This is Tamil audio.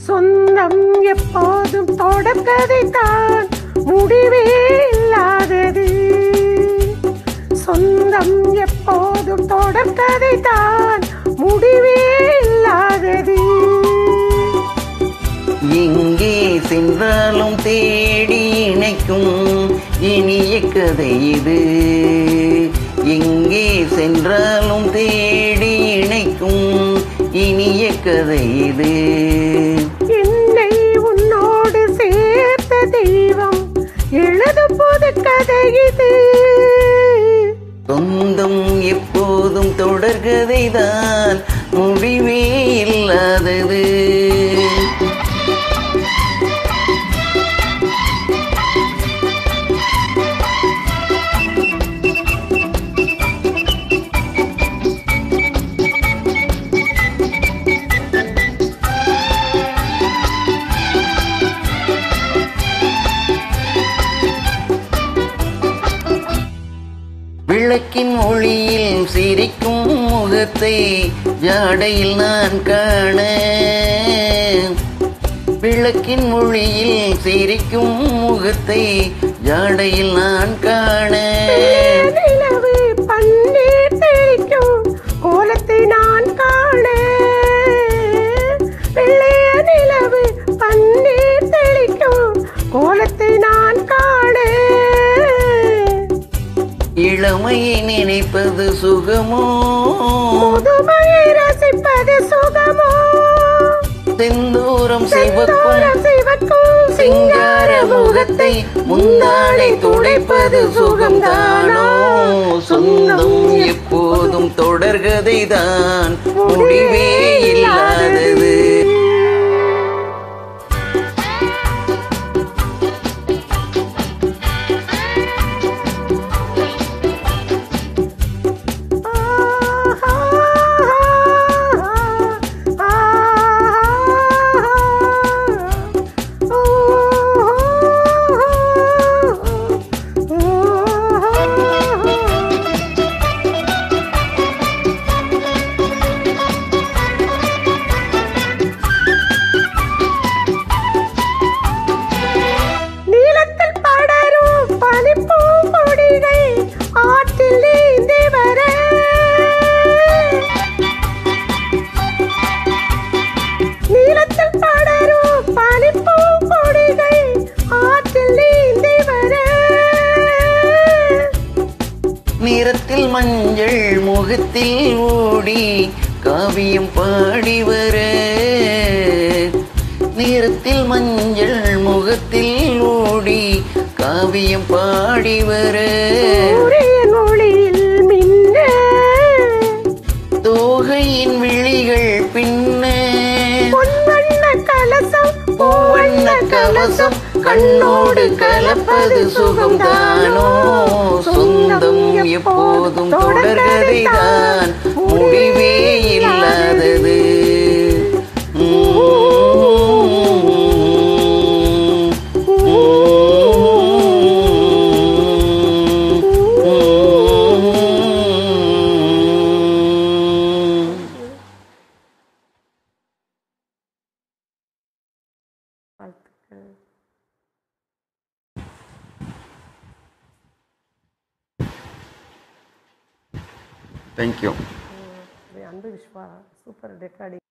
சொந்தம் எப்போதும் தொடர்கதை தான் முடிவே இல்லாதது சொந்தம் எப்போதும் தொடர்கதை தான் முடிவே இல்லாதது எங்கே சென்றாலும் தேடி இணைக்கும் இனிய கதை இது எங்கே சென்றாலும் தேடி இணைக்கும் இனிய கதை இது என்னை உன்னோடு சேர்த்த தெய்வம் எழுதும் புது கதை இது சொந்தம் எப்போதும் தொடர்கதைதான் முடிவே இல்லாதது விளக்கின் ஒளியில் சிரிக்கும் முகத்தை ஜாடையில் நான் காண விளக்கின் ஒளியில் சிரிக்கும் முகத்தை ஜாடையில் நான் காண நிலவு பன்னீர் தெளிக்கும் கோலத்தை நான் காண வெள்ளைய நிலவு பன்னீர் தெளிக்கும் கோலத்தை நான் காண இளமையை நினைப்பது சுகமோ முதுமையை ரசிப்பது சுகமோ செந்தூரம் சிவக்கும் செந்தூரம் சிவக்கும் சிங்கார முகத்தை முந்தானை துடைப்பது சுகம்தானோ சொந்தம் எப்போதும் தொடர்கதைதான் முடிவே இல்லாதது நீளத்தில் படரும் பனிப்பூ கொடிகள் ஆற்றில் நீந்தி வர நீளத்தில் படரும் பனிப்பூ கொடிகள் ஆற்றில் நீந்தி வர நிறத்தில் மஞ்சள் முகத்தில் ஓடி காவியம் பாடி வர நிறத்தில் மஞ்சள் முகத்தில் ஓடி காவியம் பாடி வர சூரியன் ஒளியில் மின்ன தோகையின் விழிகள் பின்ன பொன்வண்ண கலசம் பூவண்ண கவசம் கண்ணோடு கலப்பது சுகம்தானோ சொந்தம் எப்போதும் தொடர்கதைதான் முடிவே இல்லாதது தேங்க்யூ அன்பு விஸ்வா சூப்பர் ரெக்கார்டிங்